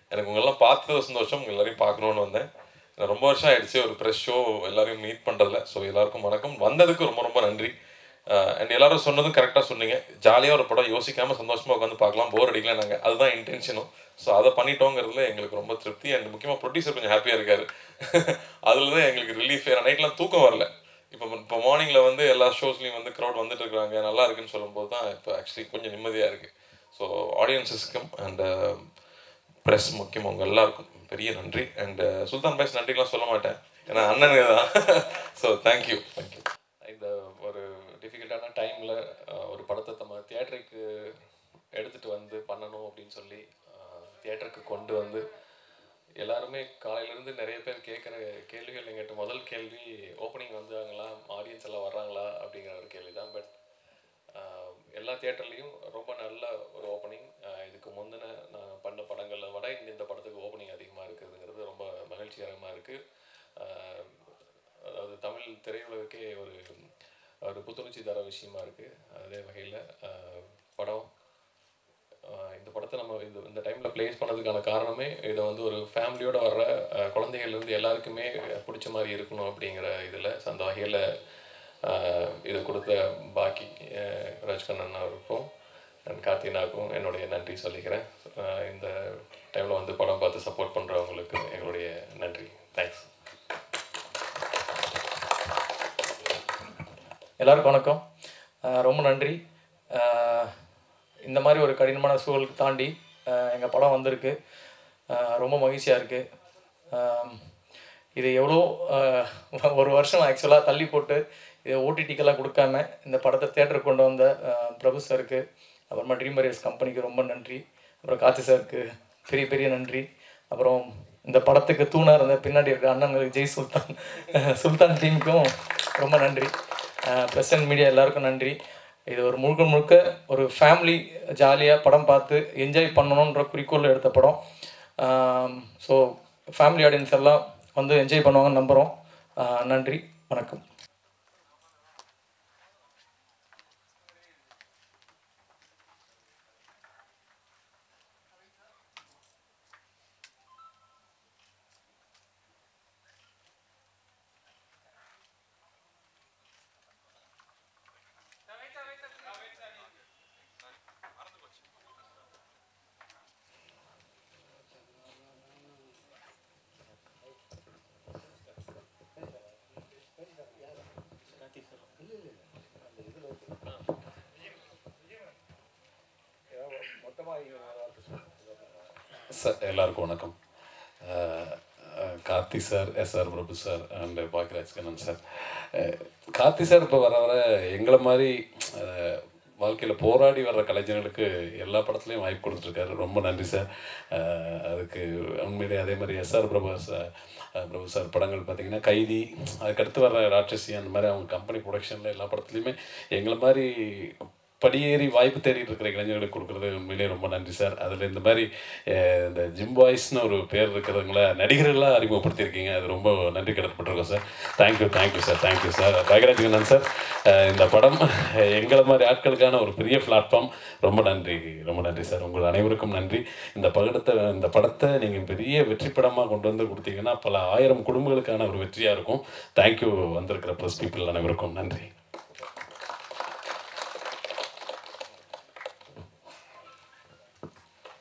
எனக்கு உங்களெல்லாம் பார்த்தது சந்தோஷம் உங்க எல்லாரையும் பார்க்கணுன்னு வந்தேன் நான் ரொம்ப வருஷம் ஆயிடுச்சு ஒரு ப்ரெஷ் ஷோ எல்லாரையும் மீட் பண்ணுறதுல ஸோ எல்லாருக்கும் வணக்கம் வந்ததுக்கு ரொம்ப ரொம்ப நன்றி அண்ட் எல்லாரும் சொன்னதும் கரெக்டாக சொன்னீங்க ஜாலியாக ஒரு படம் யோசிக்காமல் சந்தோஷமாக உட்காந்து பார்க்கலாம் போர் அடிக்கல நாங்கள் அதுதான் இன்டென்ஷனும் ஸோ அதை பண்ணிட்டோங்கிறதுல எங்களுக்கு ரொம்ப திருப்தி அண்ட் முக்கியமாக ப்ரொடியூசர் கொஞ்சம் ஹாப்பியாக இருக்காரு அதில் தான் எங்களுக்கு ரிலீஃப் நைட்லாம் தூக்கம் வரல இப்போ இப்போ மார்னிங்கில் வந்து எல்லா ஷோஸ்லையும் வந்து க்ரௌட் வந்துட்டு இருக்காங்க நல்லா இருக்குன்னு சொல்லும்போது தான் இப்போ ஆக்சுவலி கொஞ்சம் நிம்மதியாக இருக்குது ஸோ ஆடியன்ஸஸ்க்கும் அண்ட் ப்ரெஸ் முக்கியம் உங்கள் எல்லாருக்கும் பெரிய நன்றி அண்ட் சுல்தான் பாய்ஸ் நன்றிலாம் சொல்ல மாட்டேன் ஏன்னா அண்ணனுங்க தான் ஸோ தேங்க்யூ தேங்க்யூ இந்த ஒரு டிஃபிகல்ட்டான டைமில் ஒரு படத்தை நம்ம தியேட்டருக்கு எடுத்துகிட்டு வந்து பண்ணணும் அப்படின்னு சொல்லி தியேட்டருக்கு கொண்டு வந்து எல்லாருமே காலையிலேருந்து நிறைய பேர் கேட்குற கேள்விகள் எங்கிட்ட முதல் கேள்வி ஓப்பனிங் வந்தாங்களா ஆடியன்ஸ் எல்லாம் வர்றாங்களா அப்படிங்கிற ஒரு கேள்வி தான் பட் எல்லா தியேட்டர்லேயும் ரொம்ப நல்ல ஒரு ஓப்பனிங் இதுக்கு முந்தின நான் பண்ண படங்களை விட இந்த இந்த படத்துக்கு ஓப்பனிங் அதிகமாக இருக்குதுங்கிறது ரொம்ப மகிழ்ச்சிகரமாக இருக்குது அதாவது தமிழ் திரையுலகுக்கே ஒரு ஒரு புத்துணர்ச்சி தர விஷயமா இருக்குது அதே வகையில் படம் ஆஹ் இந்த படத்தை நம்ம இந்த இந்த டைமில் ப்ளேஸ் பண்ணதுக்கான காரணமே இதை வந்து ஒரு ஃபேமிலியோட வர்ற ஆஹ் குழந்தைகள்லேருந்து எல்லாருக்குமே பிடிச்ச மாதிரி இருக்கணும் அப்படிங்கிற இதில் ஸோ அந்த வகையில் இதை கொடுத்த பாக்கி ஆஹ் ராஜ்கண்ணன் அவருக்கும் அண்ட் கார்த்தினாவுக்கும் என்னுடைய நன்றி சொல்லிக்கிறேன் ஆஹ் இந்த டைமில் வந்து படம் பார்த்து சப்போர்ட் பண்ணுறவங்களுக்கு எங்களுடைய நன்றி தேங்க்ஸ் எல்லாருக்கும் வணக்கம் அஹ் ரொம்ப நன்றி அஹ் இந்த மாதிரி ஒரு கடினமான சூழலுக்கு தாண்டி எங்கள் படம் வந்திருக்கு அஹ் ரொம்ப மகிழ்ச்சியாக இருக்குது இது எவ்வளோ அஹ் ஒரு வருஷம் ஆக்சுவலாக தள்ளி போட்டு இதை ஓடிடிக்கெல்லாம் கொடுக்காம இந்த படத்தை தேட்டருக்கு கொண்டு வந்த அஹ் பிரபு சாருக்கு அப்புறமா ட்ரீம் மரியர்ஸ் கம்பெனிக்கு ரொம்ப நன்றி அப்புறம் கார்த்தி சாருக்கு பெரிய பெரிய நன்றி அப்புறம் இந்த படத்துக்கு தூணாக இருந்த பின்னாடி இருக்க அண்ணங்களுக்கு ஜெய் சுல்தான் சுல்தான் டீமுக்கும் ரொம்ப நன்றி ப்ரெஸ் அண்ட் மீடியா எல்லாருக்கும் நன்றி இது ஒரு முழுக்க முழுக்க ஒரு ஃபேமிலி ஜாலியாக படம் பார்த்து என்ஜாய் பண்ணணுன்ற குறிக்கோள் எடுத்த படம் ஸோ ஃபேமிலி ஆடியன்ஸ் எல்லாம் வந்து என்ஜாய் பண்ணுவாங்கன்னு நம்புகிறோம் நன்றி வணக்கம் சார் எல்லாருக்கும் வணக்கம் அஹ், அஹ், Karthi sir S R Prabhu sir and Bhagyaraj Kannan sir அஹ், கார்த்தி சார் இப்போ வர வர எங்களை மாதிரி வாழ்க்கையில் போராடி வர்ற கலைஞர்களுக்கு எல்லா படத்துலையும் வாய்ப்பு கொடுத்துருக்காரு ரொம்ப நன்றி சார் அஹ், அதுக்கு உண்மையிலே அதே மாதிரி எஸ் ஆர் பிரபு சார் அஹ், பிரபு சார் படங்கள் பார்த்தீங்கன்னா கைதி அதுக்கடுத்து வர ராட்சசி அந்த மாதிரி அவங்க கம்பெனி ப்ரொடக்ஷனில் எல்லா படத்துலையுமே எங்களை மாதிரி படியேறி வாய்ப்பு தேடிட்டு இருக்கிற இளைஞர்களுக்கு கொடுக்குறது உண்மையிலேயே ரொம்ப நன்றி சார் அதில் இந்த மாதிரி அஹ், இந்த ஜிம் பாய்ஸ்னு ஒரு பேர் இருக்கிறவங்கள நடிகர்களாக அறிமுகப்படுத்தியிருக்கீங்க அது ரொம்ப நன்றி கடற்பட்டிருக்கோம் sir thank you thank you sir thank you sir Bhagyaraj Kannan sir அஹ், இந்த படம் எங்களை மாதிரி ஆட்களுக்கான ஒரு பெரிய பிளாட்ஃபார்ம் ரொம்ப நன்றி ரொம்ப நன்றி சார் உங்கள் அனைவருக்கும் நன்றி இந்த படத்தை இந்த படத்தை நீங்கள் பெரிய வெற்றி படமாக கொண்டு வந்து கொடுத்தீங்கன்னா பல ஆயிரம் குடும்பங்களுக்கான ஒரு வெற்றியாக இருக்கும் தேங்க்யூ வந்திருக்கிற ப்ரெஸ் பீப்புள் அனைவருக்கும் நன்றி